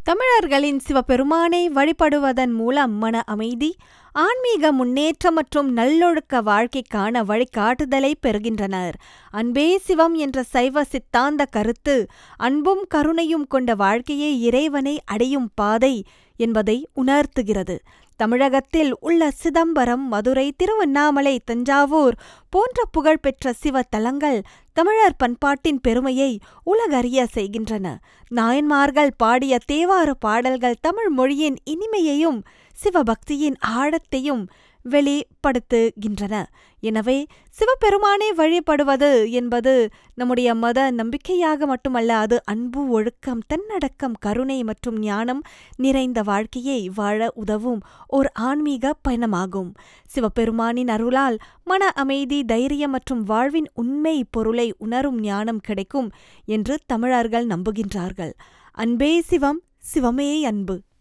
தமிழர்களின் சிவபெருமானை வழிபடுவதன் மூலம் மன அமைதி ஆன்மீக முன்னேற்றம் மற்றும் நல்லொழுக்க வாழ்க்கைக்கான வழிகாட்டுதலை பெறுகின்றனர் அன்பே சிவம் என்ற சைவ சித்தாந்த கருத்து அன்பும் கருணையும் கொண்ட வாழ்க்கையே இறைவனை அடையும் பாதை என்பதை உணர்த்துகிறது தமிழகத்தில் உள்ள சிதம்பரம் மதுரை திருவண்ணாமலை தஞ்சாவூர் போன்ற புகழ்பெற்ற சிவ தலங்கள் தமிழர் பண்பாட்டின் பெருமையை உலகறிய செய்கின்றன நாயன்மார்கள் பாடிய தேவார பாடல்கள் தமிழ் மொழியின் இனிமையையும் சிவபக்தியின் ஆழத்தையும் வெளிப்படுத்துகின்றன எனவே சிவபெருமானை வழிபடுவது என்பது நம்முடைய மத நம்பிக்கையாக மட்டுமல்ல அது அன்பு ஒழுக்கம் தன்னடக்கம் கருணை மற்றும் ஞானம் நிறைந்த வாழ்க்கையை வாழ உதவும் ஒரு ஆன்மீக பயணமாகும் சிவபெருமானின் அருளால் மன அமைதி தைரியம் மற்றும் வாழ்வின் உண்மை பொருளை உணரும் ஞானம் கிடைக்கும் என்று தமிழர்கள் நம்புகின்றார்கள் அன்பே சிவம் சிவமே அன்பு